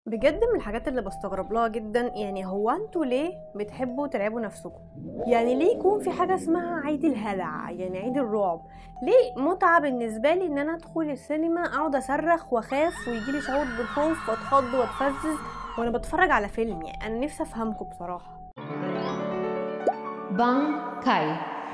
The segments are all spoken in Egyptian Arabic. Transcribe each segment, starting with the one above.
بجد من الحاجات اللي بستغرب لها جدا يعني هو انتوا ليه بتحبوا تلعبوا نفسكم يعني ليه يكون في حاجه اسمها عيد الهلع يعني عيد الرعب ليه متعه بالنسبه لي ان انا ادخل السينما اقعد اصرخ واخاف ويجيلي شعور بالخوف واتخض واتفزز وانا بتفرج على فيلم يعني انا نفسي افهمكم بصراحه بان كاي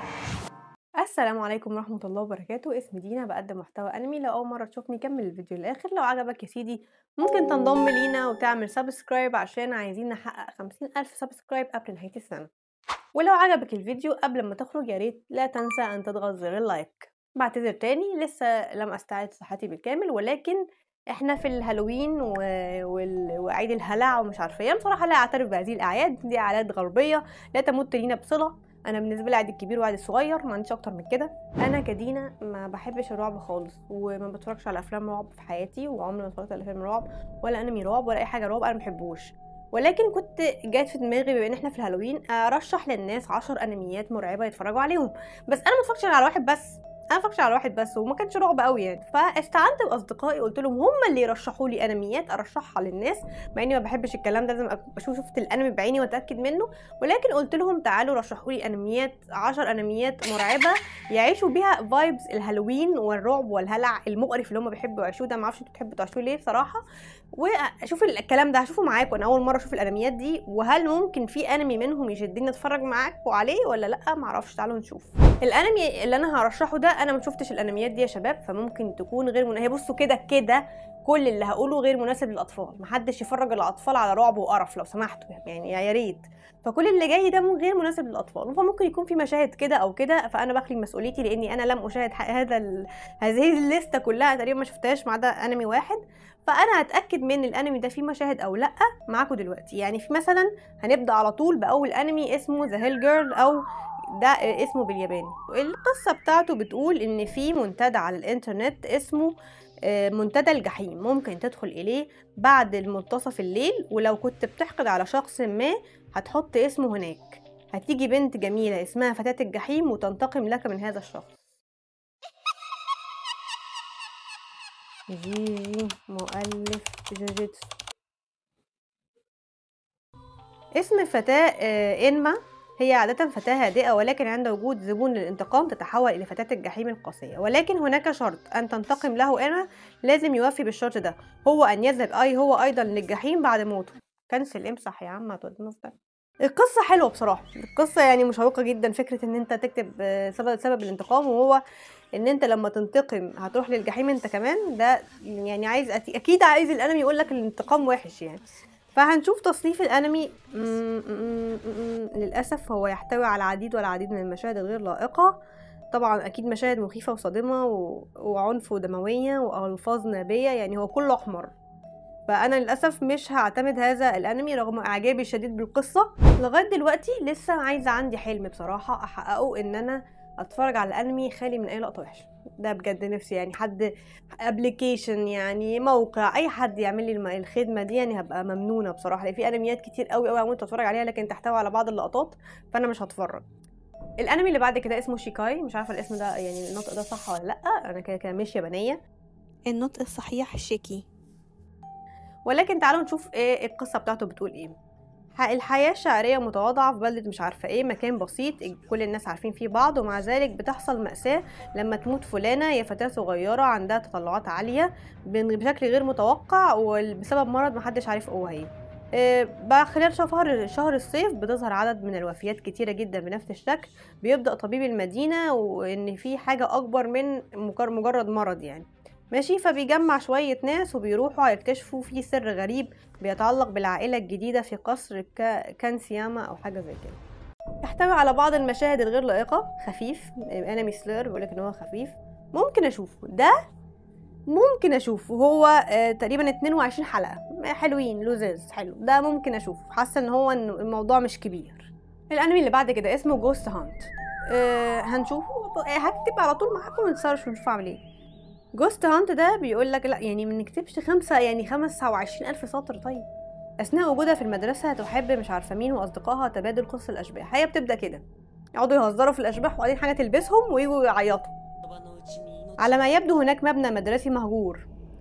السلام عليكم ورحمة الله وبركاته اسمي دينا بقدم محتوى أنمي لو أول مرة تشوفني كمل الفيديو للآخر لو عجبك يا سيدي ممكن تنضم لينا وتعمل سبسكرايب عشان عايزين نحقق خمسين ألف سبسكرايب قبل نهاية السنة ولو عجبك الفيديو قبل ما تخرج يا ريت لا تنسى أن تضغط زر اللايك بعتذر تاني لسه لم أستعد صحتي بالكامل ولكن احنا في الهالوين و... وال... وعيد الهلع ومش عارفه ايه بصراحه لا اعترف بهذه الاعياد دي اعياد غربيه لا تمت لينا بصله انا بالنسبه لي عيد الكبير وعيد الصغير ما عنديش اكتر من كده انا كدينا ما بحبش الرعب خالص وما بتفرجش على افلام رعب في حياتي وعمري ما اتفرجت على فيلم رعب ولا انمي رعب ولا اي حاجه رعب انا ما بحبوش ولكن كنت جات في دماغي بما ان احنا في الهالوين ارشح للناس عشر انميات مرعبه يتفرجوا عليهم بس انا ما اتفرجتش على واحد بس انا فكرت على واحد بس وما كانش رعب قوي يعني فاستعنت باصدقائي قلت لهم هم اللي يرشحوا لي انميات ارشحها للناس مع اني ما بحبش الكلام ده لازم اشوف شفت الانمي بعيني واتاكد منه ولكن قلت لهم تعالوا رشحوا لي انميات 10 انميات مرعبه يعيشوا بيها فايبز الهالوين والرعب والهلع المقرف اللي هم بيحبوا يعيشوه ده ما اعرفش انتوا بتحبوا تعيشوه ليه بصراحه واشوف الكلام ده هشوفه معاكم انا اول مره اشوف الانميات دي وهل ممكن في انمي منهم يشدني اتفرج معاكم عليه ولا لا ما اعرفش تعالوا نشوف الانمي اللي انا هرشحه ده انا ما شفتش الانميات دي يا شباب فممكن تكون غير من... هي بصوا كده كده كل اللي هقوله غير مناسب للاطفال محدش يفرج الاطفال على رعب وقرف لو سمحتوا يعني يا ريت فكل اللي جاي ده غير مناسب للاطفال فممكن يكون في مشاهد كده او كده فانا بخلي مسؤوليتي لاني انا لم اشاهد هذا ال... هذه الليسته كلها تقريبا ما شفتهاش ما عدا انمي واحد فانا هتاكد من الانمي ده فيه مشاهد او لا معاكم دلوقتي يعني في مثلا هنبدا على طول باول انمي اسمه ذا هيل جيرل او ده اسمه بالياباني القصه بتاعته بتقول ان في منتدى على الانترنت اسمه منتدى الجحيم ممكن تدخل اليه بعد منتصف الليل ولو كنت بتحقد على شخص ما هتحط اسمه هناك هتيجي بنت جميله اسمها فتاه الجحيم وتنتقم لك من هذا الشخص جيجي مؤلف جوجيتسو اسم الفتاة إنما هي عادة فتاة هادئة ولكن عند وجود زبون للانتقام تتحول إلى فتاة الجحيم القاسية ولكن هناك شرط أن تنتقم له إنما لازم يوفي بالشرط ده هو أن يذهب أي هو أيضا للجحيم بعد موته كنسل امسح يا عم هتودينا في القصة حلوة بصراحة القصة يعني مشوقة جدا فكرة ان انت تكتب سبب سبب الانتقام وهو ان انت لما تنتقم هتروح للجحيم انت كمان ده يعني عايز اكيد عايز الانمي يقول لك الانتقام وحش يعني فهنشوف تصنيف الانمي للاسف هو يحتوي على العديد والعديد من المشاهد الغير لائقه طبعا اكيد مشاهد مخيفه وصادمه و... وعنف ودمويه والفاظ نابيه يعني هو كله احمر فانا للاسف مش هعتمد هذا الانمي رغم اعجابي الشديد بالقصه لغايه دلوقتي لسه عايزه عندي حلم بصراحه احققه ان انا اتفرج على الانمي خالي من اي لقطه وحشه ده بجد نفسي يعني حد ابلكيشن يعني موقع اي حد يعمل لي الخدمه دي يعني هبقى ممنونه بصراحه لان في انميات كتير قوي قوي هموت اتفرج عليها لكن تحتوي على بعض اللقطات فانا مش هتفرج الانمي اللي بعد كده اسمه شيكاي مش عارفه الاسم ده يعني النطق ده صح ولا لا انا كده كده مش يابانيه النطق الصحيح شيكي ولكن تعالوا نشوف ايه القصه بتاعته بتقول ايه الحياة الشعرية متواضعة في بلدة مش عارفة ايه مكان بسيط كل الناس عارفين فيه بعض ومع ذلك بتحصل مأساة لما تموت فلانة هي فتاة صغيرة عندها تطلعات عالية بشكل غير متوقع وبسبب مرض محدش عارف هو ايه بقى خلال شهر شهر الصيف بتظهر عدد من الوفيات كتيرة جدا بنفس الشكل بيبدأ طبيب المدينة وإن في حاجة أكبر من مجرد مرض يعني ماشي فبيجمع شوية ناس وبيروحوا يكتشفوا في سر غريب بيتعلق بالعائلة الجديدة في قصر كانسياما أو حاجة زي كده يحتوي على بعض المشاهد الغير لائقة خفيف أنمي سلير بيقولك إن هو خفيف ممكن أشوفه ده ممكن أشوفه هو آه تقريبا 22 حلقة حلوين لذاذ حلو ده ممكن أشوفه حاسة إن هو إن الموضوع مش كبير الأنمي اللي بعد كده اسمه جوست هانت آه هنشوفه هكتب على طول معاكم ونسرش ونشوف أعمل إيه جوست هانت ده بيقول لك لا يعني ما نكتبش خمسة يعني خمسة وعشرين ألف سطر طيب أثناء وجودها في المدرسة تحب مش عارفة مين وأصدقائها تبادل قصص الأشباح هي بتبدأ كده يقعدوا يهزروا في الأشباح وبعدين حاجة تلبسهم ويجوا يعيطوا على ما يبدو هناك مبنى مدرسي مهجور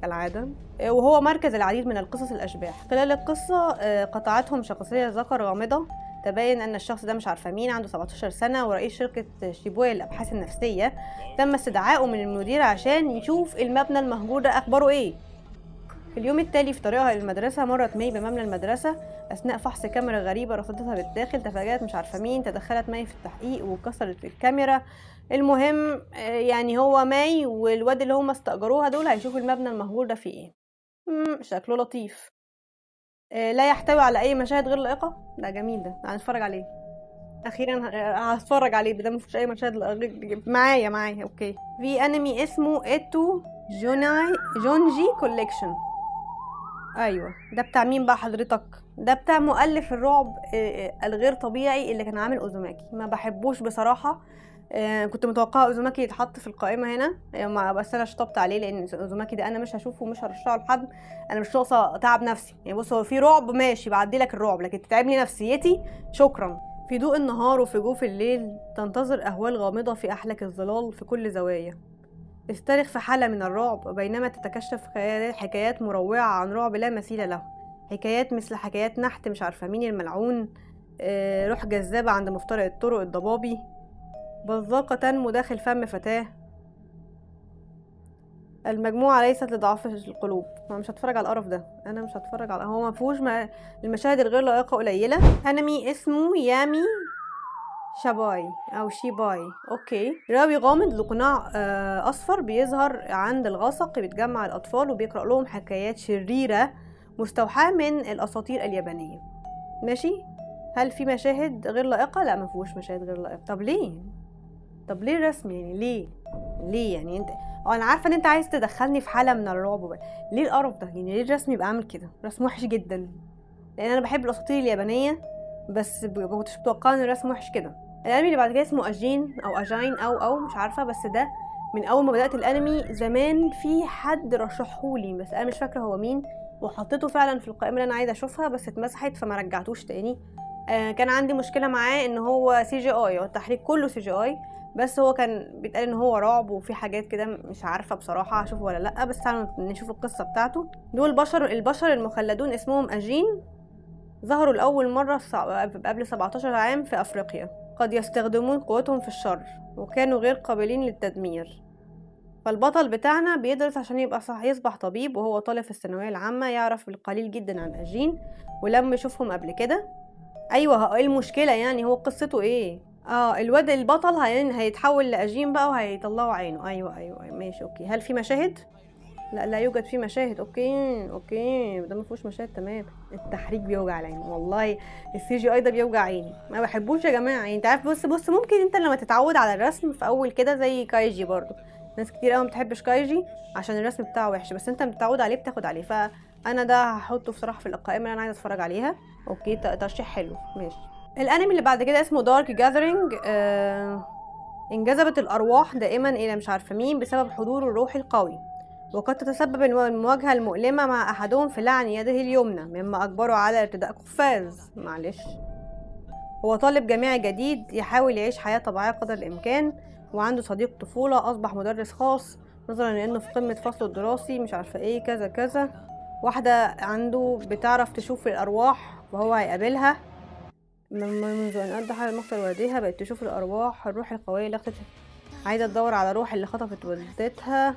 كالعادة آه، وهو مركز العديد من القصص الأشباح خلال القصة آه، قطعتهم شخصية ذكر غامضة تبين أن الشخص ده مش عارفة مين عنده 17 سنة ورئيس شركة شيبويا للأبحاث النفسية تم استدعائه من المدير عشان يشوف المبنى المهجور ده أخباره إيه في اليوم التالي في طريقها للمدرسة مرت مي بمبنى المدرسة أثناء فحص كاميرا غريبة رصدتها بالداخل تفاجأت مش عارفة مين تدخلت مي في التحقيق وكسرت الكاميرا المهم آه، يعني هو ماي والواد اللي هم استأجروها دول هيشوفوا المبنى المهجور ده فيه ايه مم، شكله لطيف آه، لا يحتوي على أي مشاهد غير لائقة ده جميل ده هنتفرج عليه أخيرا ه- هتفرج عليه ده مفيش أي مشاهد لائقة. معايا معايا أوكي في أنمي اسمه إيتو جوناي جونجي كوليكشن ايوه ده بتاع مين بقى حضرتك ده بتاع مؤلف الرعب آه، آه، الغير طبيعي اللي كان عامل اوزوماكي ما بحبوش بصراحه آه، كنت متوقعه اوزوماكي يتحط في القائمه هنا آه، ما بس انا شطبت عليه لان اوزوماكي ده انا مش هشوفه ومش هرشحه لحد انا مش ناقصه تعب نفسي يعني بص هو في رعب ماشي بعدي لك الرعب لكن تتعبني نفسيتي شكرا في ضوء النهار وفي جوف الليل تنتظر اهوال غامضه في احلك الظلال في كل زوايا استرخ في حالة من الرعب بينما تتكشف خيال- حكايات مروعة عن رعب لا مثيل له حكايات مثل حكايات نحت مش عارفة مين الملعون آه، روح جذابة عند مفترق الطرق الضبابي بزاقة تنمو داخل فم فتاة المجموعة ليست لضعاف القلوب أنا مش هتفرج على القرف ده أنا مش هتفرج على هو مفهوش ما... المشاهد الغير لائقة قليلة أنمي اسمه يامي شاباي او شيباي اوكي راوي غامض لقناع آه، اصفر بيظهر عند الغسق بيتجمع الاطفال وبيقرا لهم حكايات شريره مستوحاه من الاساطير اليابانيه ماشي هل في مشاهد غير لائقه لا ما فيهوش مشاهد غير لائقه طب ليه طب ليه الرسم يعني ليه ليه يعني انت اه انا عارفه ان انت عايز تدخلني في حاله من الرعب بقى. ليه القرف ده يعني ليه الرسم يبقى عامل كده رسم وحش جدا لان انا بحب الاساطير اليابانيه بس ب- ما كنتش متوقعه ان الرسم وحش كده الانمي اللي بعد كده اسمه اجين او اجاين او او مش عارفه بس ده من اول ما بدات الانمي زمان في حد رشحهولي بس انا مش فاكره هو مين وحطيته فعلا في القائمه اللي انا عايزه اشوفها بس اتمسحت فما رجعتوش تاني آه كان عندي مشكله معاه ان هو سي جي اي هو التحريك كله سي جي اي بس هو كان بيتقال ان هو رعب وفي حاجات كده مش عارفه بصراحه هشوفه ولا لا بس تعالوا نشوف القصه بتاعته دول بشر البشر المخلدون اسمهم اجين ظهروا لأول مرة الص- قبل 17 عام في أفريقيا قد يستخدمون قوتهم في الشر وكانوا غير قابلين للتدمير فالبطل بتاعنا بيدرس عشان يبقى صح يصبح طبيب وهو طالب في الثانوية العامة يعرف القليل جدا عن أجين ولما يشوفهم قبل كده أيوة ه- ايه المشكلة يعني هو قصته ايه اه الواد البطل هي... هيتحول لأجين بقى وهيطلعوا عينه أيوة أيوة أيوة، ماشي أوكي هل في مشاهد؟ لا لا يوجد فيه مشاهد اوكي اوكي ده ما فيهوش مشاهد تمام التحريك بيوجع العين والله السي جي اي ده بيوجع عيني ما بحبوش يا جماعه يعني انت عارف بص بص ممكن انت لما تتعود على الرسم في اول كده زي كايجي برضو ناس كتير قوي ما بتحبش كايجي عشان الرسم بتاعه وحش بس انت متعود عليه بتاخد عليه فانا ده هحطه بصراحه في القائمه اللي انا عايزه اتفرج عليها اوكي ت- ترشيح حلو ماشي الانمي اللي بعد كده اسمه دارك جاذرينج آه انجذبت الارواح دائما الى مش عارفه مين بسبب حضور الروح القوي وقد تتسبب المو- المواجهة المؤلمة مع أحدهم في لعن يده اليمنى مما أجبره على ارتداء قفاز معلش هو طالب جامعي جديد يحاول يعيش حياة طبيعية قدر الإمكان وعنده صديق طفولة أصبح مدرس خاص نظرا لأنه في قمة فصله الدراسي مش عارفة إيه كذا كذا واحدة عنده بتعرف تشوف الأرواح وهو هيقابلها من- منذ أن أدى حال مقتل والديها بقت تشوف الأرواح الروح القوية اللي اختفت عايزة تدور على روح اللي خطفت والدتها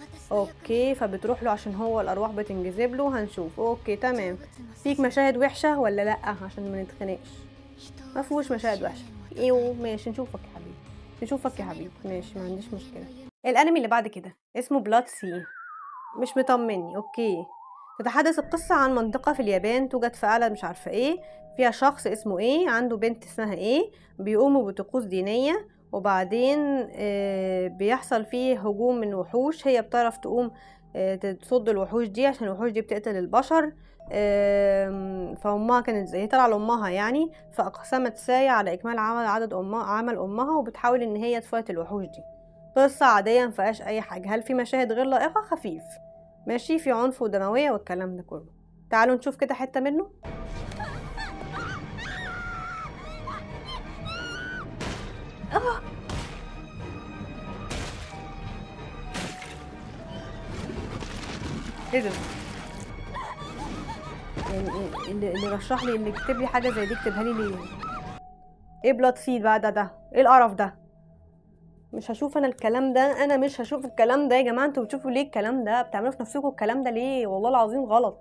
اوكي فبتروح له عشان هو الارواح بتنجذب له هنشوف اوكي تمام فيك مشاهد وحشه ولا لا عشان ما نتخانقش ما فيهوش مشاهد وحشه ايوه ماشي نشوفك يا حبيبي نشوفك يا حبيبي ماشي ما عنديش مشكله الانمي اللي بعد كده اسمه بلاد سي مش مطمني اوكي تتحدث القصة عن منطقة في اليابان توجد في أعلى مش عارفة ايه فيها شخص اسمه ايه عنده بنت اسمها ايه بيقوموا بطقوس دينية وبعدين آه، بيحصل فيه هجوم من وحوش هي بتعرف تقوم آه، تصد الوحوش دي عشان الوحوش دي بتقتل البشر آم، فأمها كانت زي طالعة لأمها يعني فأقسمت سايا على إكمال عمل عدد أمها عمل أمها وبتحاول إن هي تفايت الوحوش دي قصة عادية مفيهاش أي حاجة هل في مشاهد غير لائقة خفيف ماشي في عنف ودموية والكلام ده كله تعالوا نشوف كده حتة منه ايه ده يعني إيه اللي, اللي رشح لي اللي يكتب لي حاجه زي دي يكتبها لي ليه ايه بلاد سيد بقى ده ده ايه القرف ده مش هشوف انا الكلام ده انا مش هشوف الكلام ده يا جماعه انتوا بتشوفوا ليه الكلام ده بتعملوا في نفسكم الكلام ده ليه والله العظيم غلط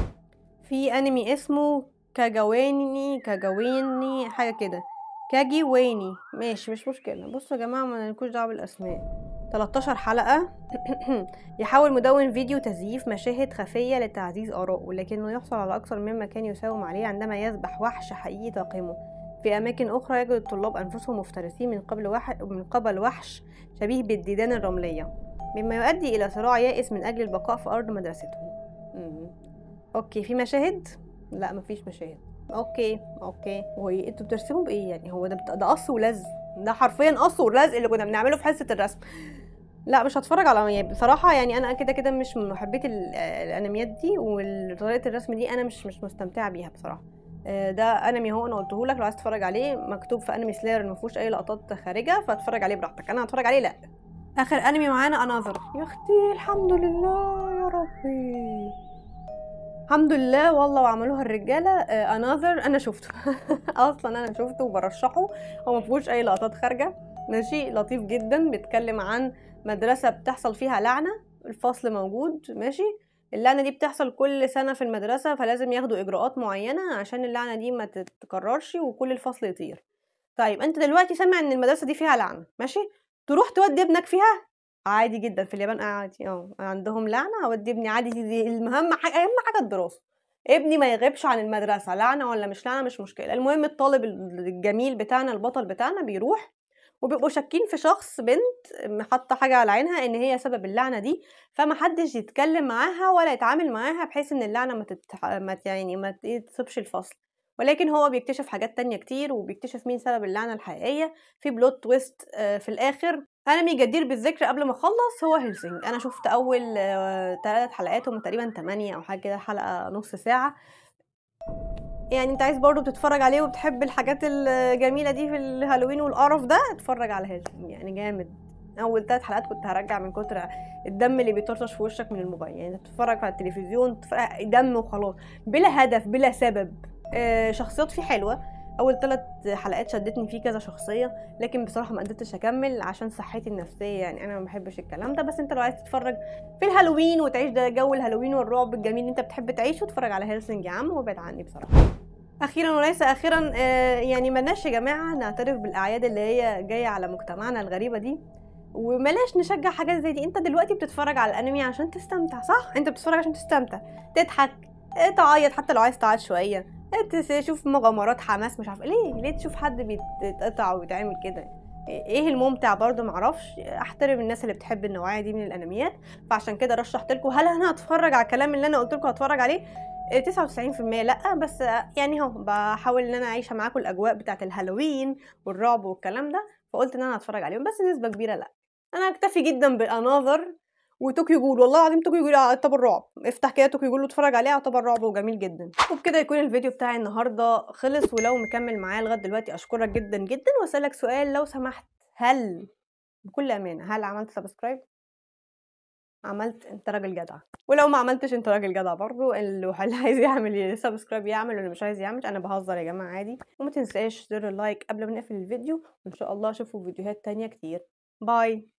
في انمي اسمه كاجاواني كاجاويني حاجه كده كاجي ويني ماشي مش مشكله بصوا يا جماعه ما لكوش دعوه بالاسماء 13 حلقة يحاول مدون فيديو تزييف مشاهد خفية لتعزيز آرائه لكنه يحصل على أكثر مما كان يساوم عليه عندما يذبح وحش حقيقي طاقمه في أماكن أخرى يجد الطلاب أنفسهم مفترسين من قبل واحد من قبل وحش شبيه بالديدان الرملية مما يؤدي إلى صراع يائس من أجل البقاء في أرض مدرستهم مم. أوكي في مشاهد؟ لا مفيش مشاهد اوكي اوكي هو إيه؟ انتوا بترسموا بايه يعني هو ده بت... ده قص ولزق ده حرفيا قص ولزق اللي كنا بنعمله في حصه الرسم لا مش هتفرج على يعني بصراحه يعني انا كده كده مش من محبيه ال- الانميات دي وطريقه الرسم دي انا مش مش مستمتعه بيها بصراحه آه، ده انمي اهو انا قلته لك لو عايز تتفرج عليه مكتوب في انمي سلاير إن ما فيهوش اي لقطات خارجه فاتفرج عليه براحتك انا هتفرج عليه لا اخر انمي معانا اناظر يا اختي الحمد لله يا ربي الحمد لله والله وعملوها الرجاله اناذر انا شفته اصلا انا شفته وبرشحه هو ما فيهوش اي لقطات خارجه ماشي لطيف جدا بيتكلم عن مدرسه بتحصل فيها لعنه الفصل موجود ماشي اللعنه دي بتحصل كل سنه في المدرسه فلازم ياخدوا اجراءات معينه عشان اللعنه دي ما تتكررش وكل الفصل يطير طيب انت دلوقتي سامع ان المدرسه دي فيها لعنه ماشي تروح تودي ابنك فيها عادي جدا في اليابان عادي اه عندهم لعنه اودي ابني عادي دي المهم حاجه اهم حاجه الدراسه ابني ما يغيبش عن المدرسه لعنه ولا مش لعنه مش مشكله المهم الطالب الجميل بتاعنا البطل بتاعنا بيروح وبيبقوا شاكين في شخص بنت حاطه حاجه على عينها ان هي سبب اللعنه دي فما حدش يتكلم معاها ولا يتعامل معاها بحيث ان اللعنه ما تتح... ما ت- يعني ما تصيبش الفصل ولكن هو بيكتشف حاجات تانية كتير وبيكتشف مين سبب اللعنة الحقيقية في بلوت تويست آه، في الآخر انمي جدير بالذكر قبل ما اخلص هو هيلسينج انا شفت اول ثلاث حلقات هم تقريبا 8 او حاجه كده حلقه نص ساعه يعني انت عايز برضو تتفرج عليه وبتحب الحاجات الجميله دي في الهالوين والقرف ده اتفرج على هيلسينج يعني جامد اول ثلاث حلقات كنت هرجع من كتر الدم اللي بيطرطش في وشك من الموبايل يعني تتفرج على التلفزيون تتفرج- دم وخلاص بلا هدف بلا سبب آه، شخصيات فيه حلوه اول ثلاث حلقات شدتني فيه كذا شخصيه لكن بصراحه ما قدرتش اكمل عشان صحتي النفسيه يعني انا ما بحبش الكلام ده بس انت لو عايز تتفرج في الهالوين وتعيش ده جو الهالوين والرعب الجميل اللي انت بتحب تعيشه اتفرج على هيلسنج يا عم وابعد عني بصراحه اخيرا وليس اخيرا آه، يعني ملناش يا جماعه نعترف بالاعياد اللي هي جايه على مجتمعنا الغريبه دي وملاش نشجع حاجات زي دي انت دلوقتي بتتفرج على الانمي عشان تستمتع صح انت بتتفرج عشان تستمتع تضحك آه، تعيط حتى لو عايز تعيط شويه آه، تشوف مغامرات حماس مش عارف ليه ليه تشوف حد بيتقطع ويتعمل كده ايه الممتع برضو معرفش احترم الناس اللي بتحب النوعيه دي من الانميات فعشان كده رشحت لكم هل انا هتفرج على الكلام اللي انا قلت لكم هتفرج عليه إيه، 99% لا بس آه، يعني اهو بحاول ان انا عايشه معاكم الاجواء بتاعه الهالوين والرعب والكلام ده فقلت ان انا هتفرج عليهم بس نسبه كبيره لا انا اكتفي جدا باناظر وطوكيو جول والله العظيم طوكيو جول يعتبر رعب افتح كده طوكيو جول واتفرج عليه يعتبر رعب وجميل جدا وبكده يكون الفيديو بتاعي النهارده خلص ولو مكمل معايا لغايه دلوقتي اشكرك جدا جدا واسالك سؤال لو سمحت هل بكل امانه هل عملت سبسكرايب عملت انت راجل جدع ولو ما عملتش انت راجل جدع برضو اللي اللي عايز يعمل سبسكرايب يعمل واللي مش عايز يعمل انا بهزر يا جماعه عادي وما تنساش زر اللايك قبل ما نقفل الفيديو وان شاء الله اشوفوا فيديوهات تانية كتير باي